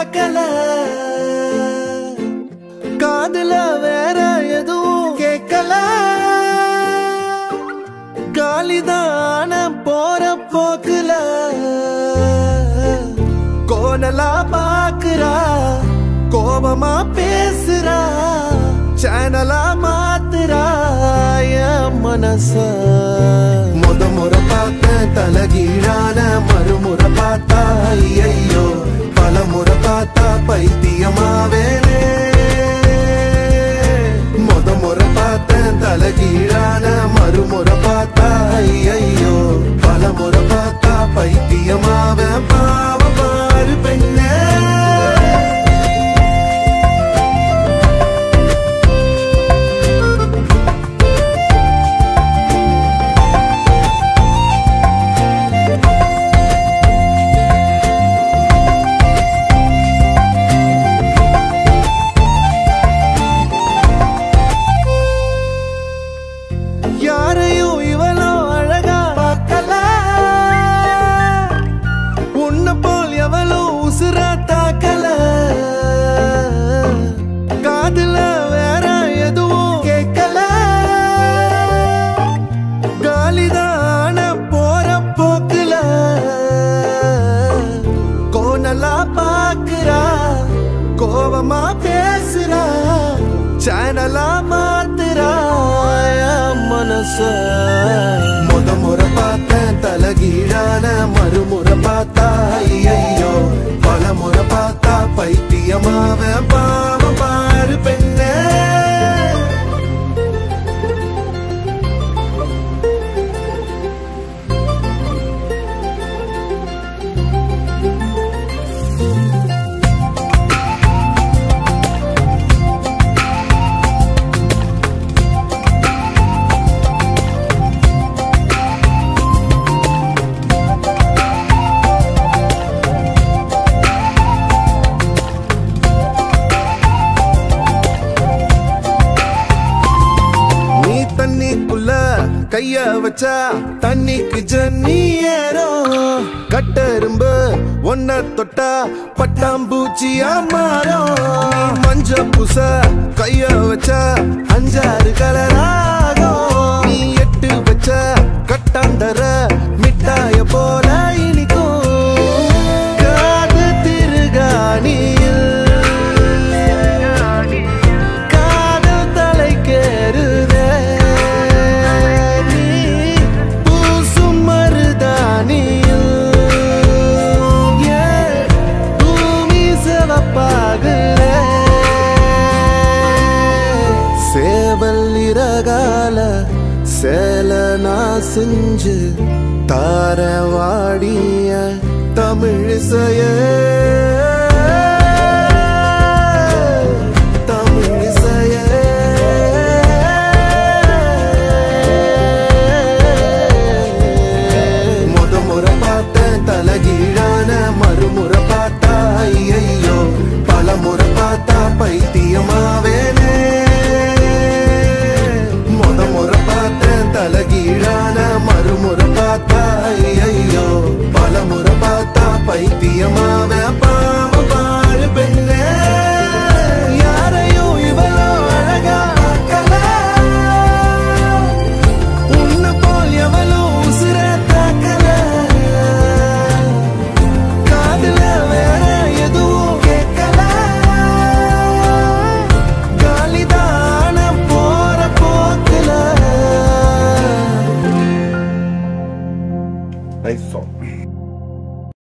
பார்க்கல காதுல வேற எதுவும் கேட்கல காலிதான போற போக்குல கோணலா பாக்குறா கோபமா பேசுறா சேனலா மாத்துறா என் மனச முத முறை பார்த்த தலகீழான மறுமுறை பார்த்தா ஐயோ பல முறை பார்த்தா பைத்தியமாவேனே முத முறை பார்த்த தலகீழான மறுமுறை பார்த்தா ஐயோ பல முறை பார்த்தா பைத்தியமாவ பாவ பாரு பெண்ணே யாரையும் இவளோ அழகா பார்க்கல உன்னை போல் எவளோ உசுரா தாக்கல காதுல வேற எதுவும் கேட்கல காலிதான போற போக்குல கோணலா பாக்குறா கோவமா பேசுறா சேனலா மாத்துறா என் மனச முத முறை பார்த்தேன் தலகீழான மறுமுறை பார்த்தா ஐயோ பல முறை பார்த்தா பைத்தியமாவ பாவ பாரு பெண்ணே நீ தண்ணிக்குள்ள கைய வச்சா தண்ணிக்கு ஜன்னி ஏறும் கட்டெரும்பு ஒன்ன தொட்டா பட்டாம்பூச்சியா மாறும் நீ மஞ்ச பூச கைய வச்சா அஞ்சாறு கலராகும் நீ எட்டு வச்ச கட்டாந்தர மிட்டாய போல இனிக்கும் காது திருகாணியில் காதல் தலைக்கேறுதே நீ பூசும் மருதானியில் ஏன் பூமி சிவப்பாகுதே சேவல் இறகால சேல நான் செஞ்சு தார வாடிய தமிழிசையே